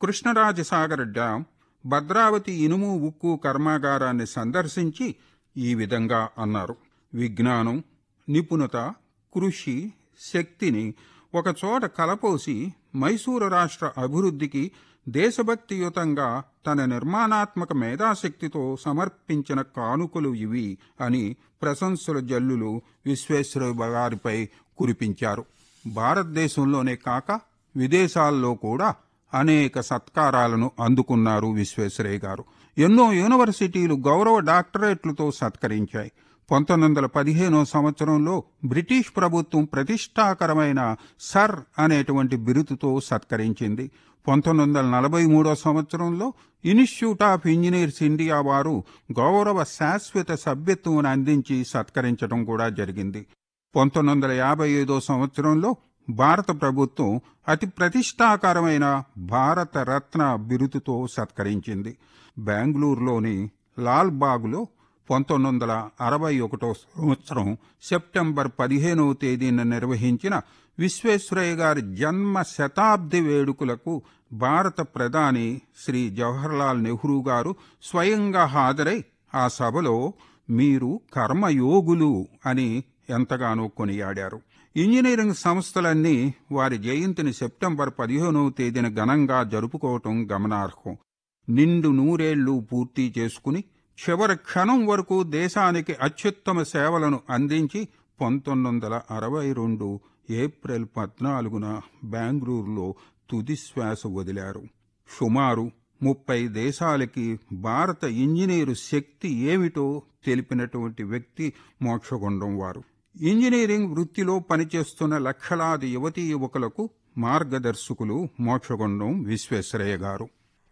Krishnaraja Sagar dam Bhadravati ఇనుము ఉక్కు కర్మాగారాన్ని సందర్శించి ఈ విధంగా అన్నారు విజ్ఞానం నిపుణత కృషి శక్తిని ఒకచోట కలపోసి మైసూరు రాష్ట్ర అభివృద్ధికి దేశభక్తియుతంగా తన నిర్మాణాత్మక మేధాశక్తితో సమర్పించిన కానుకలు ఇవి అని ప్రశంసల జల్లులు విశ్వేశ్వర గారిపై కురిపించారు భారతదేశంలోనే కాక విదేశాల్లో కూడా అనేక సత్కారాలను అందుకున్నారు విశ్వేశ్వరయ్య గారు ఎన్నో యూనివర్సిటీలు గౌరవ డాక్టరేట్లతో సత్కరించాయి పంతొమ్మిది వందల పదిహేనో సంవత్సరంలో బ్రిటిష్ ప్రభుత్వం ప్రతిష్టాకరమైన సర్ అనేటువంటి బిరుదుతో సత్కరించింది పంతొమ్మిది వందల నలభై మూడో సంవత్సరంలో ఇన్స్టిట్యూట్ ఆఫ్ ఇంజనీర్స్ ఇండియా వారు గౌరవ శాశ్వత సభ్యత్వం అందించి సత్కరించడం కూడా జరిగింది పంతొమ్మిది వందల యాభై ఐదో సంవత్సరంలో భారత ప్రభుత్వం అతి ప్రతిష్టాకరమైన భారత రత్న బిరుదుతో సత్కరించింది బెంగళూరులోని లాల్బాగ్లో పంతొమ్మిది వందల అరవై ఒకటో సంవత్సరం సెప్టెంబర్ పదిహేనవ తేదీన నిర్వహించిన విశ్వేశ్వరయ్య గారి జన్మ శతాబ్ది వేడుకలకు భారత ప్రధాని శ్రీ జవహర్లాల్ నెహ్రూ గారు స్వయంగా హాజరై ఆ సభలో మీరు కర్మయోగులు అని ఎంతగానో కొనియాడారు ఇంజనీరింగ్ సంస్థలన్నీ వారి జయంతిని సెప్టెంబర్ పదిహేనవ తేదీన ఘనంగా జరుపుకోవటం గమనార్హం నిండు నూరేళ్లు పూర్తి చేసుకుని చివరి క్షణం వరకు దేశానికి అత్యుత్తమ సేవలను అందించి పంతొమ్మిది వందల అరవై రెండు ఏప్రిల్ పద్నాలుగున బెంగళూరులో తుది శ్వాస వదిలారు సుమారు ముప్పై దేశాలకి భారత ఇంజనీరు శక్తి ఏమిటో తెలిపినటువంటి వ్యక్తి మోక్షగుండం వారు ఇంజనీరింగ్ వృత్తిలో పనిచేస్తున్న లక్షలాది యువతీ యువకులకు మార్గదర్శకులు మోక్షగుండం విశ్వేశ్వరయ్య గారు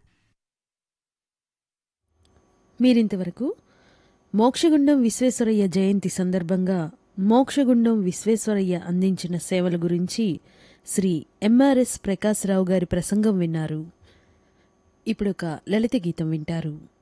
మీరింతవరకు మోక్షగుండం విశ్వేశ్వరయ్య జయంతి సందర్భంగా మోక్షగుండం విశ్వేశ్వరయ్య అందించిన సేవల గురించి శ్రీ ఎంఆర్ఎస్ ప్రకాశ్రావు గారి ప్రసంగం విన్నారు ఇప్పుడొక లలిత గీతం వింటారు